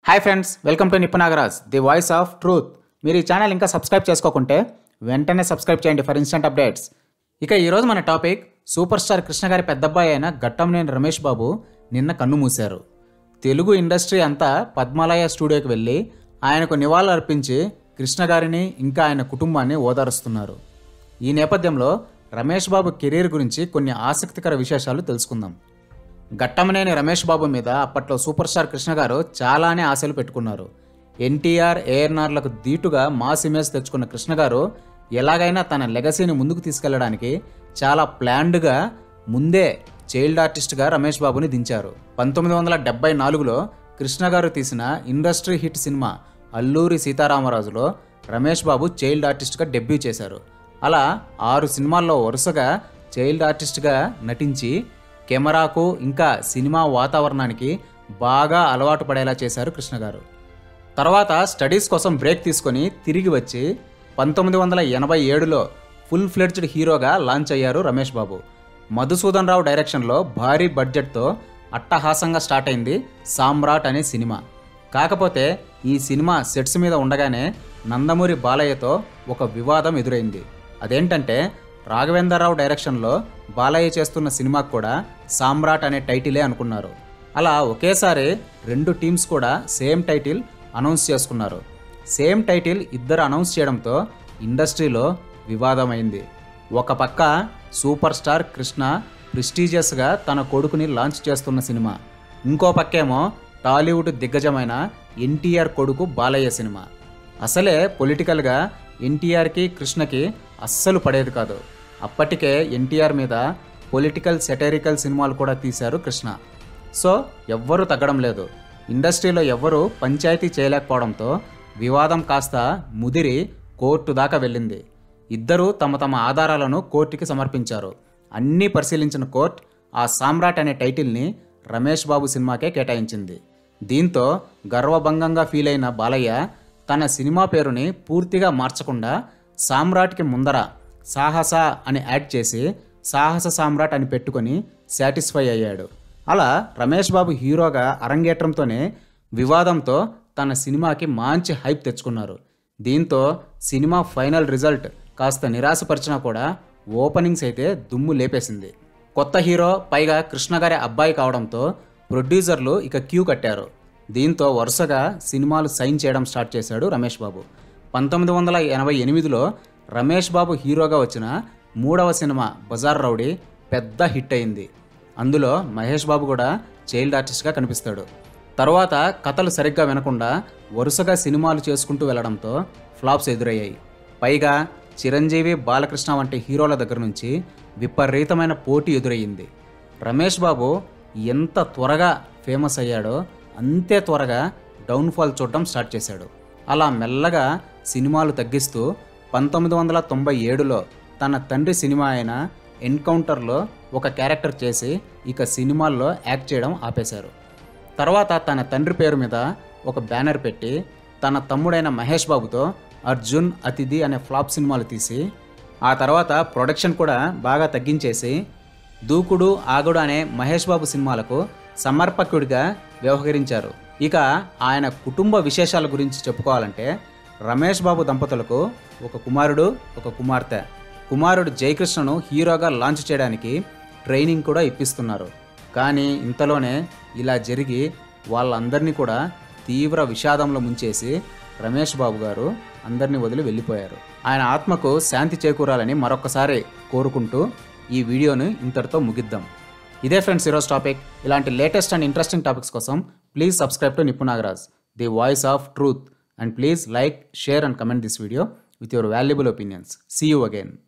hi friends welcome to Nippunagaraj the voice of truth మీరు ఈ channel ఇంకా సబ్స్క్రైబ్ చేసుకోకుంటే వెంటనే సబ్స్క్రైబ్ చేయండి ఫర్ ఇన్స్టెంట్ అప్డేట్స్ ఇక ఈరోజు మన టాపిక్ సూపర్ స్టార్ కృష్ణ గారి పెద్దబ్బాయి అయిన గట్టంనేని రమేష్ బాబు నిన్న కన్ను మూశారు తెలుగు ఇండస్ట్రీ అంతా పద్మాలయ స్టూడియోకి వెళ్ళి ఆయనకు నివాళులు అర్పించి కృష్ణ గారిని ఇంకా ఆయన కుటుంబాన్ని ఓదారుస్తున్నారు ఈ నేపథ్యంలో రమేష్ బాబు కెరీర్ గురించి కొన్ని ఆసక్తికర విశేషాలు తెలుసుకుందాం గట్టమనేని రమేష్ బాబు మీద అప్పట్లో సూపర్ స్టార్ కృష్ణ గారు చాలానే ఆశలు పెట్టుకున్నారు ఎన్టీఆర్ ఏఎన్ఆర్లకు ధీటుగా మాస్ ఇమేజ్ తెచ్చుకున్న కృష్ణ గారు ఎలాగైనా తన లెగసీని ముందుకు తీసుకెళ్లడానికి చాలా ప్లాన్డ్గా ముందే చైల్డ్ ఆర్టిస్ట్గా రమేష్ బాబుని దించారు పంతొమ్మిది వందల డెబ్బై నాలుగులో కృష్ణ గారు తీసిన ఇండస్ట్రీ హిట్ సినిమా అల్లూరి సీతారామరాజులో రమేష్ బాబు చైల్డ్ ఆర్టిస్ట్గా డెబ్యూ చేశారు అలా ఆరు సినిమాల్లో వరుసగా చైల్డ్ ఆర్టిస్ట్గా నటించి కెమెరాకు ఇంకా సినిమా వాతావరణానికి బాగా అలవాటు పడేలా చేశారు కృష్ణ గారు తర్వాత స్టడీస్ కోసం బ్రేక్ తీసుకొని తిరిగి వచ్చి పంతొమ్మిది వందల ఎనభై ఏడులో ఫుల్ ఫ్లెడ్జ్డ్ హీరోగా లాంచ్ అయ్యారు రమేష్ బాబు మధుసూదన్ రావు డైరెక్షన్లో భారీ బడ్జెట్తో అట్టహాసంగా స్టార్ట్ అయింది సామ్రాట్ అనే సినిమా కాకపోతే ఈ సినిమా సెట్స్ మీద ఉండగానే నందమూరి బాలయ్యతో ఒక వివాదం ఎదురైంది అదేంటంటే రాఘవేంద్రరావు డైరెక్షన్లో బాలయ్య చేస్తున్న సినిమాకు కూడా సామ్రాట్ అనే టైటిలే అనుకున్నారు అలా ఒకేసారి రెండు టీమ్స్ కూడా సేమ్ టైటిల్ అనౌన్స్ చేసుకున్నారు సేమ్ టైటిల్ ఇద్దరు అనౌన్స్ చేయడంతో ఇండస్ట్రీలో వివాదమైంది ఒక పక్క సూపర్ స్టార్ కృష్ణ ప్రెస్టీజియస్గా తన కొడుకుని లాంచ్ చేస్తున్న సినిమా ఇంకో పక్కేమో టాలీవుడ్ దిగ్గజమైన ఎన్టీఆర్ కొడుకు బాలయ్య సినిమా అసలే పొలిటికల్గా ఎన్టీఆర్కి కృష్ణకి అస్సలు పడేది కాదు అప్పటికే ఎన్టీఆర్ మీద పొలిటికల్ సెటరికల్ సినిమాలు కూడా తీశారు కృష్ణ సో ఎవ్వరూ తగ్గడం లేదు ఇండస్ట్రీలో ఎవ్వరూ పంచాయతీ చేయలేకపోవడంతో వివాదం కాస్త ముదిరి కోర్టు దాకా వెళ్ళింది ఇద్దరూ తమ తమ ఆధారాలను కోర్టుకి సమర్పించారు అన్నీ పరిశీలించిన కోర్టు ఆ సామ్రాట్ అనే టైటిల్ని రమేష్ బాబు సినిమాకే కేటాయించింది దీంతో గర్వభంగంగా ఫీల్ అయిన బాలయ్య తన సినిమా పేరుని పూర్తిగా మార్చకుండా సామ్రాట్కి ముందర సాహస అని యాడ్ చేసి సాహస సామ్రాట్ అని పెట్టుకొని సాటిస్ఫై అయ్యాడు అలా రమేష్ బాబు హీరోగా అరంగేట్రంతోనే వివాదంతో తన సినిమాకి మంచి హైప్ తెచ్చుకున్నారు దీంతో సినిమా ఫైనల్ రిజల్ట్ కాస్త నిరాశపరిచినా కూడా ఓపెనింగ్స్ అయితే దుమ్ము లేపేసింది కొత్త హీరో పైగా కృష్ణ గారి అబ్బాయి కావడంతో ప్రొడ్యూసర్లు ఇక క్యూ కట్టారు దీంతో వరుసగా సినిమాలు సైన్ చేయడం స్టార్ట్ చేశాడు రమేష్ బాబు పంతొమ్మిది వందల ఎనభై ఎనిమిదిలో రమేష్ బాబు హీరోగా వచ్చిన మూడవ సినిమా బజార్ రౌడీ పెద్ద హిట్ అయింది అందులో మహేష్ బాబు కూడా చైల్డ్ ఆర్టిస్ట్గా కనిపిస్తాడు తర్వాత కథలు సరిగ్గా వినకుండా వరుసగా సినిమాలు చేసుకుంటూ వెళ్ళడంతో ఫ్లాప్స్ ఎదురయ్యాయి పైగా చిరంజీవి బాలకృష్ణ వంటి హీరోల దగ్గర నుంచి విపరీతమైన పోటీ ఎదురయ్యింది రమేష్ బాబు ఎంత త్వరగా ఫేమస్ అయ్యాడో అంతే త్వరగా డౌన్ఫాల్ చూడడం స్టార్ట్ చేశాడు అలా మెల్లగా సినిమాలు తగ్గిస్తూ పంతొమ్మిది వందల తొంభై ఏడులో తన తండ్రి సినిమా అయిన ఎన్కౌంటర్లో ఒక క్యారెక్టర్ చేసి ఇక సినిమాల్లో యాక్ట్ చేయడం ఆపేశారు తర్వాత తన తండ్రి పేరు మీద ఒక బ్యానర్ పెట్టి తన తమ్ముడైన మహేష్ బాబుతో అర్జున్ అతిథి అనే ఫ్లాప్ సినిమాలు తీసి ఆ తర్వాత ప్రొడక్షన్ కూడా బాగా తగ్గించేసి దూకుడు ఆగుడు అనే మహేష్ బాబు సినిమాలకు సమర్పకుడిగా వ్యవహరించారు ఇక ఆయన కుటుంబ విశేషాల గురించి చెప్పుకోవాలంటే రమేష్ బాబు దంపతులకు ఒక కుమారుడు ఒక కుమార్తె కుమారుడు జయకృష్ణను హీరోగా లాంచ్ చేయడానికి ట్రైనింగ్ కూడా ఇప్పిస్తున్నారు కానీ ఇంతలోనే ఇలా జరిగి వాళ్ళందరినీ కూడా తీవ్ర విషాదంలో ముంచేసి రమేష్ బాబు గారు అందరినీ వదిలి వెళ్ళిపోయారు ఆయన ఆత్మకు శాంతి చేకూరాలని మరొకసారి కోరుకుంటూ ఈ వీడియోను ఇంతటితో ముగిద్దాం ఇదే ఫ్రెండ్స్ ఈరోజు టాపిక్ ఇలాంటి లేటెస్ట్ అండ్ ఇంట్రెస్టింగ్ టాపిక్స్ కోసం please subscribe to Nippu Nagaraj the voice of truth and please like share and comment this video with your valuable opinions see you again